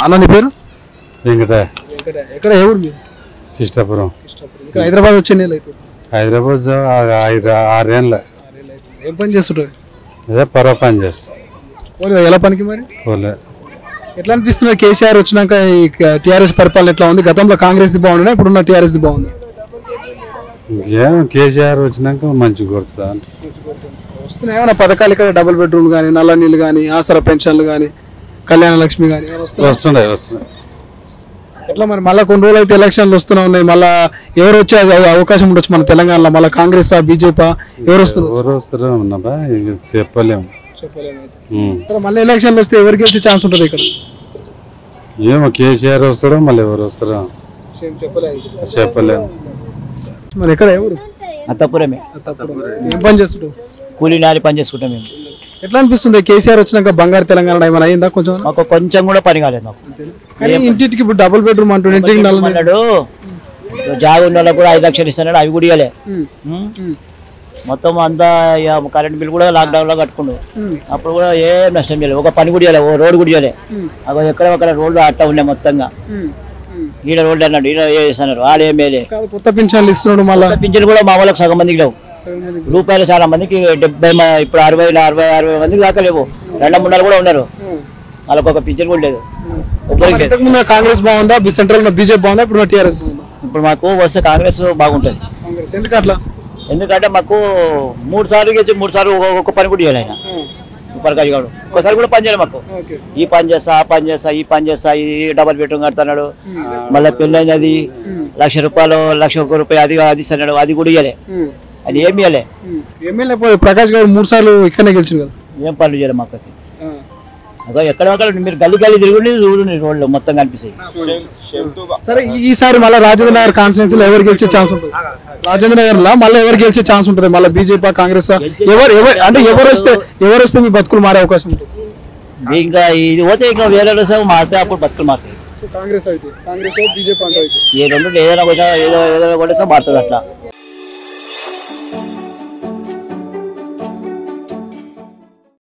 అన్న నీ పేరు వెంకట ఎక్కడ ఎక్కడ ఏ ఊరు మీరు కృష్ణాపురం ఇక్కడ హైదరాబాద్ వచ్చే నెల అవుతుంది హైదరాబాద్ జా- ఆ- ఐదు ఆరేళ్ళ ఏం పని చేస్తుంటావు అదే పరవ పని చేస్తా పోలే ఎలా పనికి మరి పోలే ఎట్లా అనిపిస్తుంది కేసీఆర్ వచ్చినాక ఈ టీఆర్ఎస్ పరిపాలన ఎట్లా ఉంది గతంలో కాంగ్రెస్ ది బాగుండే ఇప్పుడున్న టీఆర్ఎస్ ది బాగుంది ఇంకేం కేసీఆర్ వచ్చినాక మంచి కొడుతా వస్తున్నాయి ఏమైనా పథకాలు ఇక్కడ డబుల్ బెడ్రూమ్ కానీ నల్ల నీళ్ళు కానీ ఆసరా పెన్షన్లు కానీ కళ్యాణ లక్ష్మి కానీ వస్తుండే వస్తున్నాయి ఎట్లా మరి మళ్ళీ కొన్ని రోజులు అయితే ఎలక్షన్లు వస్తూనే ఉన్నాయి మళ్ళీ ఎవరు వచ్చే అవ- అవకాశం ఉండొచ్చు మన తెలంగాణలో మళ్ళీ కాంగ్రెస్ బీజేపీ ఎవరు వస్తున్నారు ఎవరు వస్తారో ఉన్నాబా ఇక చెప్పలేము ఉమ్. మళ్ళీ ఎలక్షన్లు వస్తే ఎవరికి గెలిచే ఛాన్స్ ఉంటుంది ఇక్కడ ఏమో కేసీఆర్ వస్తాడో మళ్ళీ ఎవరు వస్తారో చెప్పలేము మరి ఎక్కడ ఎవరు అత్తపురమే ఏం పని చేస్తుంటావు కూలీ నాలి పని చేసుకుంటాం మేము ఎట్లా అనిపిస్తుంది కేసీఆర్ వచ్చినాక బంగారు తెలంగాణ ఏమైనా అయిందా కొంచెం మాకు కొంచెం కూడా పని కాలేదు మాకు కానీ ఇంటింటికి ఇప్పుడు డబుల్ బెడ్రూమ్ అంటుండే ఇంటికి నల్ల నీళ్ళు. అన్నాడు జాగ ఉన్న వాళ్ళకు కూడా ఐదు లక్షలు ఇస్తున్నాడు అవి కూడా ఇవ్వలే ఉమ్. ఉమ్. ఉమ్. మొత్తం అంతా ఇక కరెంట్ బిల్ కూడా లాక్డౌన్ లో కట్టుకుండు ఉమ్. అప్పుడు కూడా ఏం నష్టం చేయలేదు ఒక పని కూడా చేయలేదు ఓ రోడ్డు కూడా చేయలేదు ఉమ్. అక్కడ ఎక్కడ అక్కడ రోడ్లు అట్టా ఉన్నాయి మొత్తంగా ఉమ్. ఉమ్. ఈడ రోడ్డు అన్నాడు ఈడ చేస్తున్నారు ఆడేం వేయలే కాదు కొత్త పింఛన్లు ఇస్తున్నాడు మళ్ళా పింఛన్ కూడా మా వాళ్ళకి సగం మందికి లేవు రూపాయలు చాలా మందికి డెబ్బై మ- ఇప్పుడు అరవై అరవై అరవై మందికి దాకా లేవు రెండు మూడు కూడా ఉన్నారు వాళ్ళకి ఒక పింఛన్ కూడా లేదు ఒక్కరికి లేదు ఇంతకు ముందు కాంగ్రెస్ బాగుందా బి- సెంట్రల్ లో బీజేపీ బాగుందా ఇప్పుడు టీఆర్ఎస్ బాగుందా ఇప్పుడు మాకు వస్తే కాంగ్రెస్ బాగుంటుంది కాంగ్రెస్ ఎందుకు అట్లా ఎందుకంటే మాకు మూడు సార్లు గెలిచి మూడు సార్లు ఒక్కొక్క- ఒక్క పని కూడా చేయాలి ఆయన ప్రకాష్ గారు ఒక్కసారి కూడా పని చేయాలి మాకు ఓకే ఈ పని చేస్తా ఆ పని చేస్తా ఈ పని చేస్తా ఈ డబల్ బెడ్రూమ్ కడుతున్నాడు మళ్ళీ పెళ్ళైనది లక్ష రూపాయలు లక్ష ఒక్క రూపాయి అది అది ఇస్తున్నాడు అది కూడా ఇవ్వలే అది ఏమి ఇవ్వలే ఎమ్మెల్యే పోయి ప్రకాష్ గారు మూడు సార్లు ఇక్కడనే గెలిచింది కదా ఏం పనులు చేయలే మాకు అయితే అదో ఎక్కడ అక్కడ మీరు గల్లి గల్లి తిరుగుండి చూడండి రోడ్లు మొత్తం కనిపిస్తాయి సరే ఈ- ఈసారి మళ్ళీ రాజేంద్ర నగర్ కాన్స్టిట్యూన్సీలో ఎవరు గెలిచే ఛాన్స్ ఉంటుంది రాజేంద్ర నగర్ లో మళ్ళీ ఎవరు గెలిచే ఛాన్స్ ఉంటుంది మళ్ళీ బీజేపీ కాంగ్రెస్ ఎవరు ఎవరు అంటే ఎవరు వస్తే ఎవరు వస్తే మీ బతుకులు మారే అవకాశం ఉంటుంది ఇంకా ఇది పోతే ఇంకా వేరే వస్తే మారితే అప్పుడు బతుకులు మారుతాయి కాంగ్రెస్ అయితే కాంగ్రెస్ బీజేపీ అంటే ఈ రెండు ఏదైనా కొంచెం ఏదో ఏదో కొట్టేస్తే మారుతుంది అట్లా